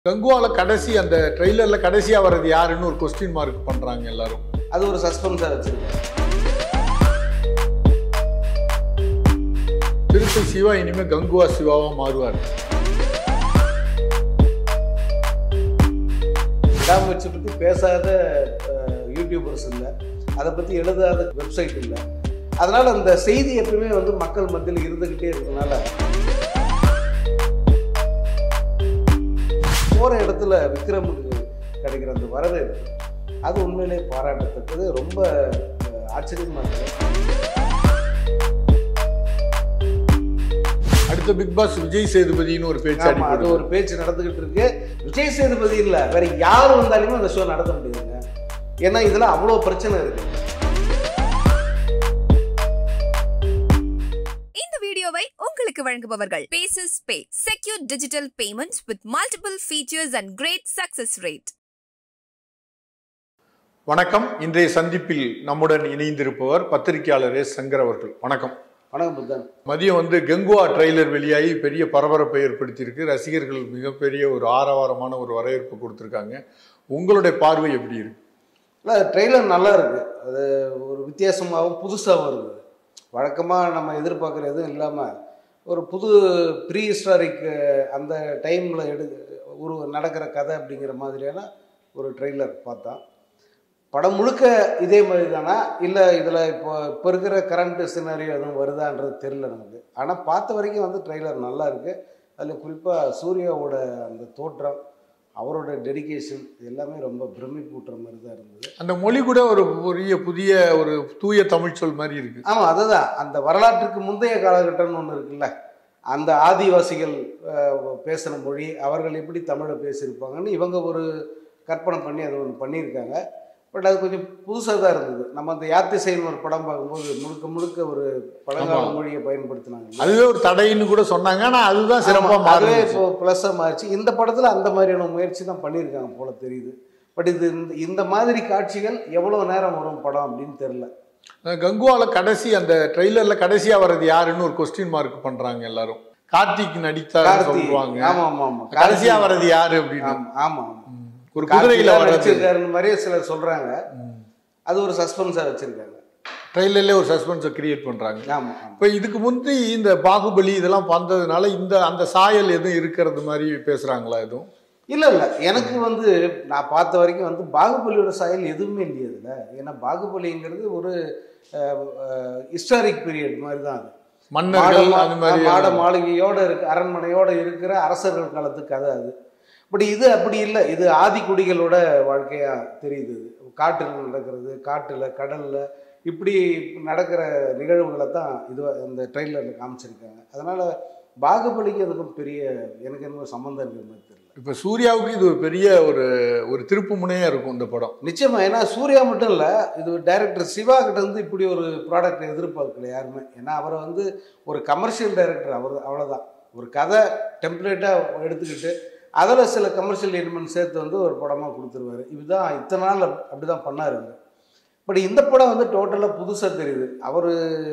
கங்குவால கடைசி அந்த ட்ரெய்லர்ல கடைசியா வர்றது யாருன்னு ஒரு கொஸ்டின் மார்க் பண்றாங்க எல்லாரும் அது ஒரு சஸ்பென்ஸாக வச்சிருக்கேன் திருச்சி சிவா இனிமே கங்குவா சிவாவா மாறுவார் விடாமுயற்சி பற்றி பேசாத அஹ், யூடியூபர்ஸ் இல்லை அதை பற்றி எழுதாத வெப்சைட் இல்லை அதனால் அந்த செய்தி எப்பவுமே வந்து மக்கள் மத்தியில் இருந்துக்கிட்டே இருக்கனால போகிற இடத்துல விக்ரமுக்கு கிடைக்கிற அந்த வரவேற்பு அது உண்மையிலே பாராட்டத்தக்கது ரொம்ப அஹ், ஆச்சரியமா இருக்கு அடுத்த பிக் பாஸ் விஜய் சேதுபதினு ஒரு பேச்சு ஆமா, அது அடிப்படுது ஒரு பேச்சு நடந்துகிட்டு இருக்கு விஜய் சேதுபதி இல்ல வேற யார் வந்தாலுமே அந்த ஷோ நடத்த முடியுதுங்க ஏன்னா இதுல அவ்வளோ பிரச்சனை இருக்கு இந்த வீடியோவை உங்களுக்கு வழங்குபவர்கள் paces pay secure digital payments with multiple features and great success rate வணக்கம் இன்றைய சந்திப்பில் நம்முடன் இணைந்திருப்பவர் பத்திரிகையாளர் எஸ் சங்கர் அவர்கள் வணக்கம் வணக்கம் புத்தன் மதியம் வந்து கங்குவா ட்ரெய்லர் வெளியாகி பெரிய பரபரப்பை ஏற்படுத்தியிருக்கு ரசிகர்கள் மிகப்பெரிய ஒரு ஆரவாரமான ஒரு வரவேற்பு கொடுத்துருக்காங்க உங்களுடைய பார்வை எப்படி இருக்கு இல்லை ட்ரெய்லர் நல்லா இருக்கு அது ஒரு வித்தியாசமாகவும் புதுசாகவும் இருக்குது வழக்கமாக நம்ம எதிர்பார்க்குற எதுவும் இல்லாமல் ஒரு புது ப்ரீ ஹிஸ்டாரிக் அந்த டைமில் எடு ஒரு நடக்கிற கதை அப்படிங்கிற மாதிரியான ஒரு ட்ரெய்லர் பார்த்தோம் படம் முழுக்க இதே மாதிரி தானா இல்லை இதில் இப்போ இப்போ இருக்கிற கரண்ட் சினாரியோ எதுவும் வருதான்றது தெரில நமக்கு ஆனால் பார்த்த வரைக்கும் வந்து ட்ரெய்லர் நல்லா இருக்குது அதில் குறிப்பாக சூர்யாவோட அந்த தோற்றம் அவரோட டெடிகேஷன் எல்லாமே ரொம்ப பிரமிப்பூட்டுற மாதிரி தான் இருந்தது அந்த மொழி கூட ஒரு பெரிய புதிய ஒரு தூய தமிழ் சொல் மாதிரி இருக்கு ஆமாம் அதுதான் அந்த வரலாற்றுக்கு முந்தைய காலகட்டம்னு ஒன்று இருக்குல்ல அந்த ஆதிவாசிகள் அஹ், பேசின மொழி அவர்கள் எப்படி தமிழை பேசியிருப்பாங்கன்னு இவங்க ஒரு கற்பனை பண்ணி அதை ஒன்று பண்ணியிருக்காங்க பட் அது கொஞ்சம் புதுசாக தான் இருந்தது நம்ம அந்த யாத்திசைன்னு ஒரு படம் பார்க்கும்போது முழுக்க முழுக்க ஒரு பழங்கால ஆமா. மொழியை பயன்படுத்தினாங்க அதுவே ஒரு தடைன்னு கூட சொன்னாங்க ஆனா அதுதான் சிறப்பா ஆமா, அதுவே மாறுது இப்போ ப்ளஸ்ஸாக மாறிச்சு இந்த படத்தில் அந்த மாதிரியான முயற்சி தான் பண்ணியிருக்காங்க போல தெரியுது பட் இது இந்த இந்த மாதிரி காட்சிகள் எவ்வளோ நேரம் வரும் படம் அப்படின்னு தெரில கங்குவால கடைசி அந்த ட்ரெய்லர்ல கடைசியா வர்றது யாருன்னு ஒரு கொஸ்டின் மார்க் பண்றாங்க எல்லாரும் கார்த்திக் நடித்தார் கார்த்தி சொல்லுவாங்க ஆமா ஆமா ஆமா கடைசியா வர்றது யாரு அப்படின்னு ஆமா ஆமா ஆமா ம். ஒரு குதிரையில வர்றது நடிச்சிருக்காருன்னு மாதிரியே சிலர் சொல்றாங்க அது ஒரு சஸ்பென்ஸா வச்சிருக்காங்க ட்ரெய்லர்ல ஒரு சஸ்பென்ஸை கிரியேட் பண்றாங்க ஆமா ஆமா இப்போ இதுக்கு முந்தி இந்த பாகுபலி இதெல்லாம் வந்ததுனால இந்த அந்த சாயல் எதுவும் இருக்கிறது மாதிரி பேசுறாங்களா எதுவும் இல்ல இல்ல எனக்கு வந்து நான் பார்த்த வரைக்கும் வந்து பாகுபலியோட சாயல் எதுவுமே இல்லையே இதுல ஏன்னா பாகுபலிங்கிறது ஒரு ஹிஸ்டாரிக் பீரியட் மாதிரி தான் அது மன்னர்கள் மாட- அந்த மாதிரி மாட மாளிகையோட இருக்கு அரண்மனையோட இருக்கிற அரசர்கள் காலத்து கதை அது பட் இது அப்படி இல்லை இது ஆதிக்குடிகளோட வாழ்க்கையா தெரியுது இது. காட்டுல நடக்கிறது காட்டுல கடல்ல இப்படி நடக்கிற நிகழ்வுகளை தான் இது இந்த ட்ரெயிலரில் காமிச்சிருக்காங்க அதனால பாகுபலிக்கு அதுக்கும் பெரிய எனக்கு என்ன சம்மந்தம் இருக்கிற மாதிரி தெரியல இப்போ சூர்யாவுக்கு இது ஒரு பெரிய ஒரு ஒரு திருப்பு முனையா இருக்கும் இந்த படம் நிச்சயமா ஏன்னா சூர்யா மட்டும் இல்லை இது டைரக்டர் சிவா கிட்ட இருந்து இப்படி ஒரு ப்ராடக்ட் எதிர்பார்க்கல யாருமே ஏன்னா அவரை வந்து ஒரு கமர்ஷியல் டைரக்டர் அவர் அவ்வளோதான் ஒரு கதை டெம்ப்ளேட்டாக எடுத்துக்கிட்டு அதில் சில கமர்ஷியல் எலிமெண்ட் சேர்த்து வந்து ஒரு படமாக கொடுத்துருவாரு இதுதான் இத்தனை நாள் அப்படி தான் பண்ணார் அவர் பட் இந்த படம் வந்து டோட்டலாக புதுசாக தெரியுது அவர்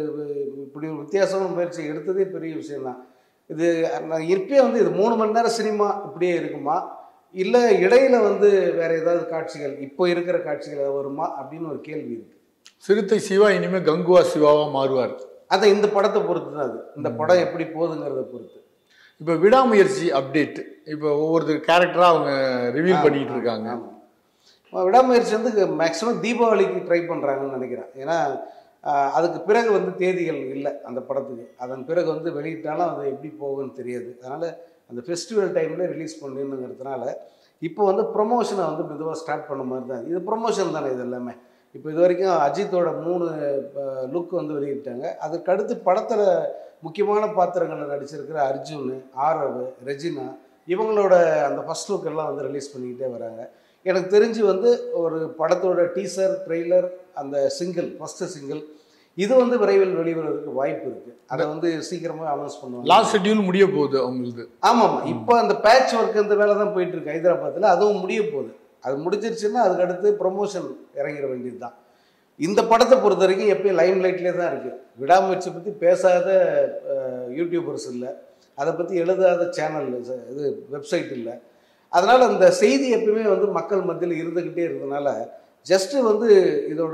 இப்படி ஒரு வித்தியாசமான முயற்சி எடுத்ததே பெரிய விஷயம்தான் இது நான் இப்பயே வந்து இது மூணு மணி நேரம் சினிமா இப்படியே இருக்குமா இல்லை இடையில வந்து வேற ஏதாவது காட்சிகள் இப்போ இருக்கிற காட்சிகள் ஏதாவது வருமா அப்படின்னு ஒரு கேள்வி இருக்கு சிறுத்தை சிவா இனிமே கங்குவா சிவாவா மாறுவார் அதை இந்த படத்தை பொறுத்து தான் அது இந்த படம் எப்படி போகுதுங்கிறத பொறுத்து இப்போ விடாமுயற்சி அப்டேட் இப்போ ஒவ்வொரு கேரக்டரா அவங்க ரிவீல் பண்ணிட்டு இருக்காங்க ஆமா. ஆமா, விடாமுயற்சி வந்து மேக்ஸிமம் தீபாவளிக்கு ட்ரை பண்ணுறாங்கன்னு நினைக்கிறேன் ஏன்னா ஆஹ், அதுக்கு பிறகு வந்து தேதிகள் இல்லை அந்த படத்துக்கு அதன் பிறகு வந்து வெளியிட்டாலும் அது எப்படி போகும்னு தெரியாது அதனால் அந்த ஃபெஸ்டிவல் டைமில் ரிலீஸ் பண்ணணுங்கிறதுனால இப்போ வந்து ப்ரொமோஷனை வந்து மெதுவாக ஸ்டார்ட் பண்ண மாதிரி தான் இது ப்ரொமோஷன் தானே இது எல்லாமே இப்போ இது வரைக்கும் அஜித்தோட மூணு லுக் வந்து வெளியிட்டாங்க அதுக்கு அடுத்து படத்தில் முக்கியமான பாத்திரங்களில் நடிச்சிருக்கிற அர்ஜுன் ஆரவ் ரெஜினா இவங்களோட அந்த ஃபர்ஸ்ட் லுக் எல்லாம் வந்து ரிலீஸ் பண்ணிக்கிட்டே வராங்க எனக்கு தெரிஞ்சு வந்து ஒரு படத்தோட டீசர் ட்ரெய்லர் அந்த சிங்கிள் ஃபஸ்ட்டு சிங்கிள் இது வந்து விரைவில் வெளிவரதுக்கு வாய்ப்பு இருக்கு அதை வந்து சீக்கிரமாக அனௌன்ஸ் பண்ணுவாங்க லாஸ்ட் ஷெட்யூல் முடிய போகுது அவங்களுக்கு ஆமாம் இப்போ அந்த பேட்ச் ஒர்க் இந்த வேலை தான் போயிட்டு இருக்கு ஹைதராபாத்தில் அதுவும் முடிய போகுது அது முடிஞ்சிருச்சுன்னா அதுக்கு அடுத்து ப்ரொமோஷன் இறங்கிட வேண்டியது தான் இந்த படத்தை பொறுத்த வரைக்கும் எப்பயும் லைம் லைட்லேயே தான் இருக்குது விடாமுயற்சி பற்றி பேசாத அஹ், யூடியூபர்ஸ் இல்லை அதை பற்றி எழுதாத சேனல் இது வெப்சைட் இல்லை அதனால் அந்த செய்தி எப்பவுமே வந்து மக்கள் மத்தியில் இருந்துக்கிட்டே இருந்ததுனால ஜஸ்ட்டு வந்து இதோட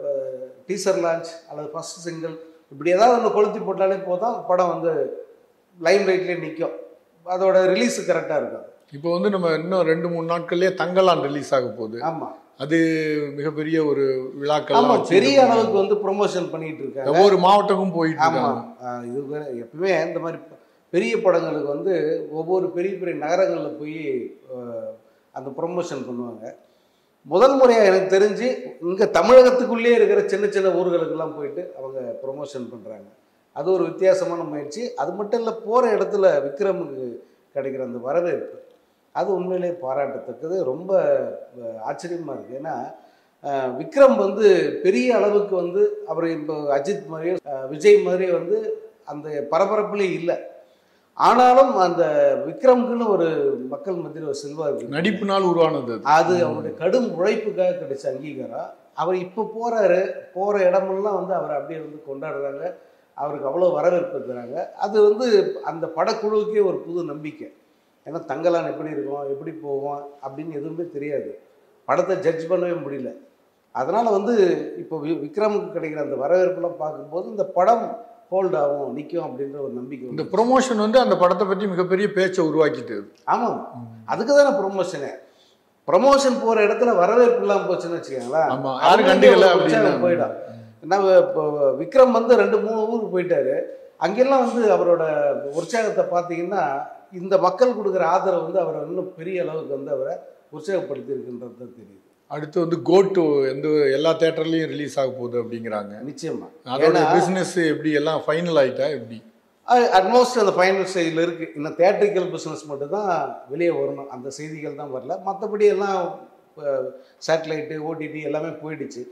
டீசர் லான்ச் அல்லது ஃபர்ஸ்ட் சிங்கிள் இப்படி ஏதாவது ஒன்று கொளுத்தி போட்டாலே போதும் படம் வந்து லைம் லைட்லேயே நிற்கும் அதோட ரிலீஸ் கரெக்டாக இருக்கும் இப்போ வந்து நம்ம இன்னும் ரெண்டு மூணு நாட்கள்லயே தங்கலான் ரிலீஸ் ஆக போகுது ஆமாம் அது மிகப்பெரிய ஒரு விழாக்கள் ஆமாம் பெரிய அளவுக்கு வந்து ப்ரொமோஷன் பண்ணிட்டு இருக்காங்க ஒவ்வொரு மாவட்டமும் போயிட்டு ஆமாம் இருக்காங்க இது வேற- எப்பவுமே இந்த மாதிரி ப- பெரிய படங்களுக்கு வந்து ஒவ்வொரு பெரிய பெரிய நகரங்களில் போய் அஹ், அந்த ப்ரொமோஷன் பண்ணுவாங்க முதல் முறையாக எனக்கு தெரிஞ்சு இங்கே தமிழகத்துக்குள்ளேயே இருக்கிற சின்ன சின்ன ஊர்களுக்கெல்லாம் போயிட்டு அவங்க ப்ரொமோஷன் பண்ணுறாங்க அது ஒரு வித்தியாசமான முயற்சி அது மட்டும் இல்லை போகிற இடத்துல விக்ரமுக்கு கிடைக்கிற அந்த வரவேற்பு அது உண்மையிலேயே பாராட்டத்தக்கது ரொம்ப அஹ், ஆச்சரியமா இருக்குது ஏன்னா அஹ், விக்ரம் வந்து பெரிய அளவுக்கு வந்து அவர் இப்போ அஜித் மாதிரியோ அஹ், விஜய் மாதிரியோ வந்து அந்த பரபரப்புலே இல்லை ஆனாலும் அந்த விக்ரம்க்குன்னு ஒரு மக்கள் மத்தியில் ஒரு செல்வாக்கு நடிப்பினால் உருவானது அது. அது அவருடைய கடும் உழைப்புக்காக கிடைச்ச அங்கீகாரம் அவர் இப்போ போறாரு போற இடமெல்லாம் வந்து அவரை அப்படியே வந்து கொண்டாடுறாங்க அவருக்கு அவ்வளோ வரவேற்பு தராங்க அது வந்து அந்த படக்குழுவுக்கே ஒரு புது நம்பிக்கை ஏன்னா தங்கலான் எப்படி இருக்கும் எப்படி போவோம் அப்படின்னு எதுவுமே தெரியாது படத்தை ஜட்ஜ் பண்ணவே முடியல அதனால வந்து இப்போ வி- விக்ரமுக்கு கிடைக்கிற அந்த வரவேற்பெல்லாம் பார்க்கும்போது இந்த படம் ஹோல்ட் ஆகும் நிற்கும் அப்படின்ற ஒரு நம்பிக்கை இந்த வந்து ப்ரொமோஷன் வந்து அந்த படத்தை பற்றி மிகப்பெரிய பேச்சை உருவாக்கிட்டு ஆமாம் அதுக்கு தானே ப்ரொமோஷனு ப்ரமோஷன் போற இடத்துல வரவேற்பு இல்லாம போச்சுன்னு வச்சுக்கோங்களேன் ஆமா யாரும் கண்டுக்கல அப்படின்னு போயிடும் நம்ம இப்போ விக்ரம் வந்து ரெண்டு மூணு ஊருக்கு போயிட்டாரு அங்கெல்லாம் வந்து அவரோட உற்சாகத்தை பார்த்தீங்கன்னா இந்த மக்கள் கொடுக்குற ஆதரவு வந்து அவரை இன்னும் பெரிய அளவுக்கு வந்து அவரை உற்சாகப்படுத்தி இருக்குன்றது தான் தெரியுது அடுத்து வந்து கோட்டு எந்த எல்லா தேட்டர்லயும் ரிலீஸ் ஆக போகுது அப்படிங்கிறாங்க நிச்சயமா அதோட ஏன்னா பிசினஸ் எப்படி எல்லாம் ஃபைனல் ஆயிட்டா எப்படி அட்மோஸ்ட் அந்த ஃபைனல் ஸ்டேஜில் இருக்கு இன்னும் தேட்ரிக்கல் பிஸ்னஸ் மட்டும் தான் வெளியே வரணும் அந்த செய்திகள் தான் வரல மற்றபடி எல்லாம் சேட்டலைட்டு ஓடிடி எல்லாமே போயிடுச்சு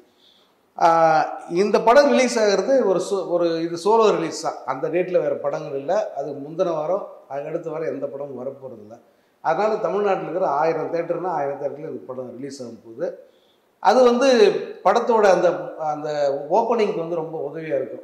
ஆஹ் இந்த படம் ரிலீஸ் ஆகிறது ஒரு சோ ஒரு இது சோலோ ரிலீஸ் தான் அந்த டேட்டில் வேறு படங்கள் இல்லை அது முந்தின வாரம் அதுக்கு அடுத்த வாரம் எந்த படமும் வரப்போகிறது இல்லை அதனால் தமிழ்நாட்டில் இருக்கிற ஆயிரம் தேட்டர்னா ஆயிரம் தேட்டரில் இந்த படம் ரிலீஸ் ஆகும் போகுது அது வந்து படத்தோட அந்த அந்த ஓப்பனிங்க்கு வந்து ரொம்ப உதவியாக இருக்கும்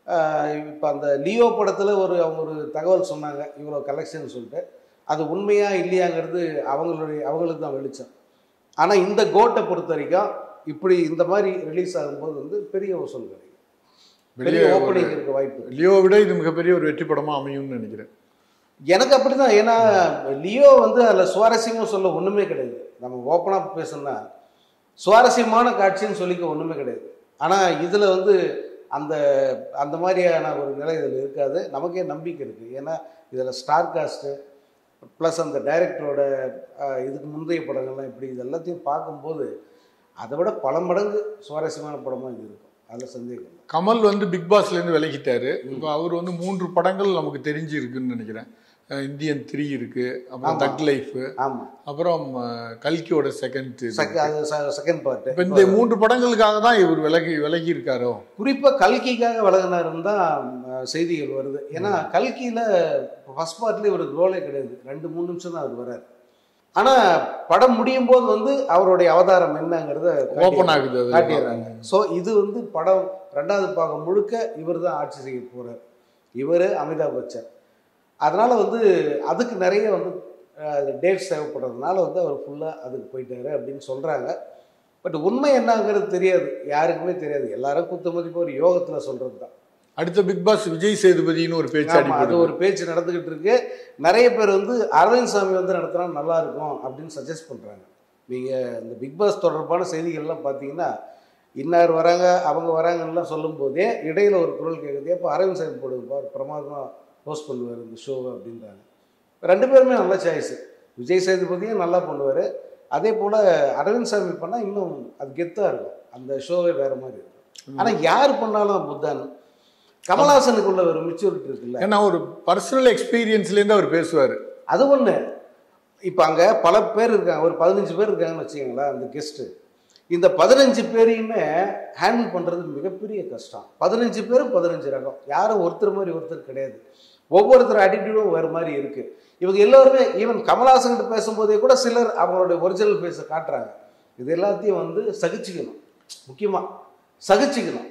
இப்போ அந்த லியோ படத்தில் ஒரு அவங்க ஒரு தகவல் சொன்னாங்க இவ்வளோ கலெக்ஷன் சொல்லிட்டு அது உண்மையா இல்லையாங்கிறது அவங்களுடைய அவங்களுக்கு தான் வெளிச்சம் ஆனால் இந்த கோட்டை பொறுத்த வரைக்கும் இப்படி இந்த மாதிரி ரிலீஸ் ஆகும்போது வந்து பெரிய வசூல் கிடைக்கும் பெரிய வெளியே ஓப்பனிங் இருக்க வாய்ப்பு லியோ விட இது மிகப்பெரிய ஒரு வெற்றி படமா அமையும்னு நினைக்கிறேன் எனக்கு அப்படிதான் ஏன்னா லியோ வந்து அதில் சுவாரஸ்யமாக சொல்ல ஒன்றுமே கிடையாது நம்ம ஓப்பனாக பேசணும்னா சுவாரஸ்யமான காட்சின்னு சொல்லிக்க ஒன்றுமே கிடையாது ஆனால் இதில் வந்து அந்த அந்த மாதிரியான ஒரு நிலை இதில் இருக்காது நமக்கே நம்பிக்கை இருக்குது ஏன்னா இதில் ஸ்டார் காஸ்ட்டு ப்ளஸ் அந்த டைரக்டரோட இதுக்கு முந்தைய படங்கள்லாம் இப்படி இது எல்லாத்தையும் பார்க்கும்போது அதை விட பல மடங்கு சுவாரஸ்யமான படமாக இது இருக்கும் அதில் சந்தேகம் இல்லை கமல் வந்து பிக் பாஸ்ல இருந்து விலகிட்டாரு இப்போ அவர் வந்து மூன்று படங்கள் நமக்கு தெரிஞ்சு இருக்குன்னு நினைக்கிறேன் அஹ் இந்தியன் த்ரீ இருக்கு அப்புறம் ஆமா. தக் லைஃப் ஆமாம் அப்புறம் அஹ், கல்கியோட செகண்ட் செக அது செகண்ட் பார்ட்டு இப்போ இந்த மூன்று படங்களுக்காக தான் இவர் விலகி விலகி இருக்காரோ குறிப்பாக கல்கிக்காக விலகினாருன்னு தான் அஹ், செய்திகள் வருது ஏன்னா கல்கியில் ஃபர்ஸ்ட் பார்ட்லேயே இவருக்கு ரோலே கிடையாது ரெண்டு மூணு நிமிஷம் தான் அவர் வராரு ஆனால் படம் முடியும் போது வந்து அவருடைய அவதாரம் என்னங்கிறத ஓப்பன் ஆகுது அது காட்டிடுறாங்க ஸோ இது வந்து படம் ரெண்டாவது பாகம் முழுக்க இவர் தான் ஆட்சி செய்ய போகிறார் இவர் அமிதாப் பச்சன் அதனால் வந்து அதுக்கு நிறைய வந்து டேட்ஸ் தேவைப்படுறதுனால வந்து அவர் ஃபுல்லாக அதுக்கு போயிட்டாரு அப்படின்னு சொல்கிறாங்க பட் உண்மை என்னங்கிறது தெரியாது யாருக்குமே தெரியாது எல்லாரும் குத்து மதிப்பு ஒரு யோகத்தில் சொல்கிறது தான் அடுத்த பிக் பாஸ் விஜய் சேதுபதினு ஒரு பேச்சு ஆமா, அது அடிப்படுது ஒரு பேச்சு நடந்துகிட்டு இருக்கு நிறைய பேர் வந்து அரவிந்த் சாமி வந்து நடத்தினா நல்லா இருக்கும் அப்படின்னு சஜஸ்ட் பண்றாங்க நீங்க இந்த பிக் பாஸ் தொடர்பான செய்திகள்லாம் பார்த்தீங்கன்னா இன்னார் வராங்க அவங்க வராங்கன்னுலாம் சொல்லும் போதே இடையில ஒரு குரல் கேட்குது அப்போ அரவிந்த் சாமி போடுங்கப்பா பிரமாதமாக ஹோஸ்ட் பண்ணுவார் இந்த ஷோவை அப்படின்றாங்க ரெண்டு பேருமே நல்ல சாய்ஸ் விஜய் சேதுபதியும் நல்லா பண்ணுவார் அதே போல் அரவிந்த் சாமி பண்ணால் இன்னும் அது கெத்தாக இருக்கும் அந்த ஷோவே வேற மாதிரி இருக்கும் ஆனால் யார் பண்ணாலும் புத்தன் கமல்ஹாசனுக்குள்ள ஒரு மெச்சூரிட்டி இருக்குல்ல ஏன்னா ஒரு பர்சனல் எக்ஸ்பீரியன்ஸ்லேருந்து அவர் பேசுவார் அது ஒன்று இப்போ அங்கே பல பேர் இருக்காங்க ஒரு பதினஞ்சு பேர் இருக்காங்கன்னு வச்சுக்கோங்களேன் அந்த கெஸ்ட்டு இந்த பதினஞ்சு பேரையுமே ஹேண்டில் பண்ணுறது மிகப்பெரிய கஷ்டம் பதினஞ்சு பேரும் பதினஞ்சு ரகம் யாரும் ஒருத்தர் மாதிரி ஒருத்தர் கிடையாது ஒவ்வொருத்தர் ஆட்டிடியூடும் வேறு மாதிரி இருக்குது இவங்க எல்லோருமே ஈவன் கமல்ஹாசன்கிட்ட பேசும்போதே கூட சிலர் அவங்களுடைய ஒரிஜினல் ஃபேஸை காட்டுறாங்க இது எல்லாத்தையும் வந்து சகிச்சுக்கணும் முக்கியமாக சகிச்சுக்கணும்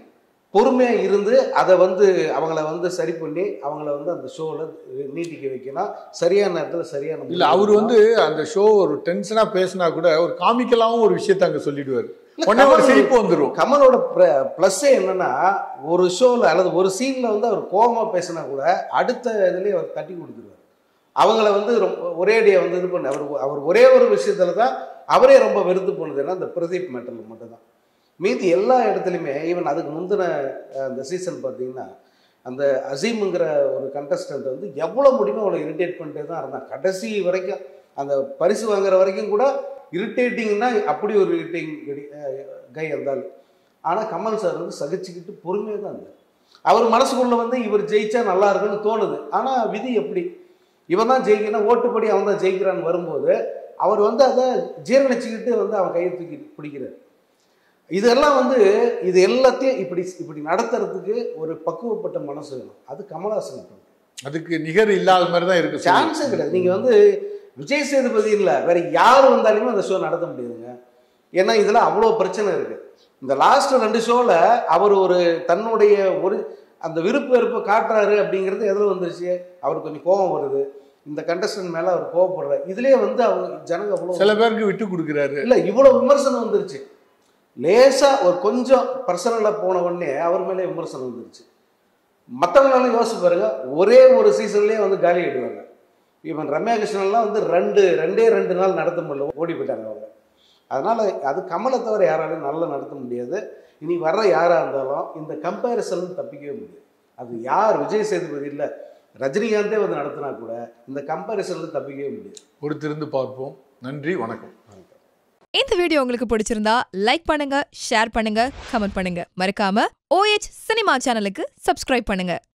பொறுமையாக இருந்து அதை வந்து அவங்கள வந்து சரி பண்ணி அவங்கள வந்து அந்த ஷோவில் நீட்டிக்க வைக்கணும் சரியான நேரத்தில் சரியான இல்ல அவர் வந்து அந்த ஷோ ஒரு டென்ஷனா பேசினா கூட ஒரு காமிக்கலாவும் ஒரு விஷயத்த அங்க சொல்லிடுவாரு உடனே ஒரு சிரிப்பு வந்துரும் கமலோட ப்ளஸ்ஸே என்னன்னா ஒரு ஷோவில் அல்லது ஒரு சீனில் வந்து அவர் கோபமாக பேசினா கூட அடுத்த இதுலேயே அவர் தட்டி கொடுத்துருவார் அவங்கள வந்து ரொம்ப ஒரேடியாக வந்து இது பண்ண அவர் அவர் ஒரே ஒரு விஷயத்துல தான் அவரே ரொம்ப வெறுத்து போனதுன்னா அந்த பிரதீப் மேட்டரில் மட்டும்தான் மீதி எல்லா இடத்துலையுமே ஈவன் அதுக்கு முந்தின அஹ், அந்த சீசன் பார்த்தீங்கன்னா அந்த அசீமுங்கிற ஒரு கண்டஸ்டன்ட் வந்து எவ்வளோ முடியுமோ அவ்வளோ இரிட்டேட் பண்ணிட்டே தான் இருந்தான் கடைசி வரைக்கும் அந்த பரிசு வாங்குற வரைக்கும் கூட இரிட்டேட்டிங்னா அப்படி ஒரு இரிட்டேட்டிங் கை இருந்தாலும் ஆனால் கமல் சார் வந்து சகிச்சுக்கிட்டு பொறுமையாக தான் இருந்தார் அவர் மனசுக்குள்ள வந்து இவர் ஜெயிச்சா நல்லா இருக்குன்னு தோணுது ஆனால் விதி எப்படி இவன் தான் ஜெயிக்கணும் ஓட்டுப்படி அவன் தான் ஜெயிக்கிறான்னு வரும்போது அவர் வந்து அதை ஜீரணிச்சுக்கிட்டு வந்து அவன் கையை தூக்கி பிடிக்கிறார் இதெல்லாம் வந்து இது எல்லாத்தையும் இப்படி இப்படி நடத்துறதுக்கு ஒரு பக்குவப்பட்ட மனசு வேணும் அது கமலஹாசன் பண்ணும் அதுக்கு நிகர் இல்லாத மாதிரி தான் இருக்கு சான்ஸே கிடையாது நீங்கள் வந்து விஜய் சேதுபதி இல்லை வேற யார் வந்தாலுமே அந்த ஷோ நடத்த முடியாதுங்க ஏன்னா இதில் அவ்வளோ பிரச்சனை இருக்கு இந்த லாஸ்ட் ரெண்டு ஷோவில் அவர் ஒரு தன்னுடைய ஒரு அந்த விருப்ப வெறுப்பை காட்டுறாரு அப்படிங்கிறது எதில் வந்துருச்சு அவருக்கு கொஞ்சம் கோபம் வருது இந்த கண்டஸ்டன்ட் மேலே அவர் கோவப்படுறாரு இதுலேயே வந்து அவங்க ஜனங்க அவ்வளோ சில பேருக்கு விட்டு கொடுக்குறாரு இல்லை இவ்வளோ விமர்சனம் வந்துருச்சு லேசாக ஒரு கொஞ்சம் பர்சனலாக போன உடனே அவர் மேலே விமர்சனம் வந்துருச்சு மற்றவங்களாலும் யோசிச்சு பாருங்க ஒரே ஒரு சீசன்லேயே வந்து காலி ஆயிடுவாங்க இவன் ரம்யா கிருஷ்ணன்லாம் வந்து ரெண்டு ரெண்டே ரெண்டு நாள் நடத்த முடியல ஓடி போயிட்டாங்க அவங்க அதனால் அது கமலை தவிர யாராலையும் நல்லா நடத்த முடியாது இனி வர்ற யாராக இருந்தாலும் இந்த கம்பேரிசன் தப்பிக்கவே முடியாது அது யார் விஜய் சேதுபதி இல்லை ரஜினிகாந்தே வந்து நடத்தினா கூட இந்த கம்பேரிசனில் தப்பிக்கவே முடியாது பொறுத்திருந்து பார்ப்போம் நன்றி வணக்கம் இந்த வீடியோ உங்களுக்கு பிடிச்சிருந்தா லைக் பண்ணுங்க ஷேர் பண்ணுங்க கமெண்ட் பண்ணுங்க மறக்காம ஓஎச் சினிமா சேனலுக்கு சப்ஸ்கிரைப் பண்ணுங்க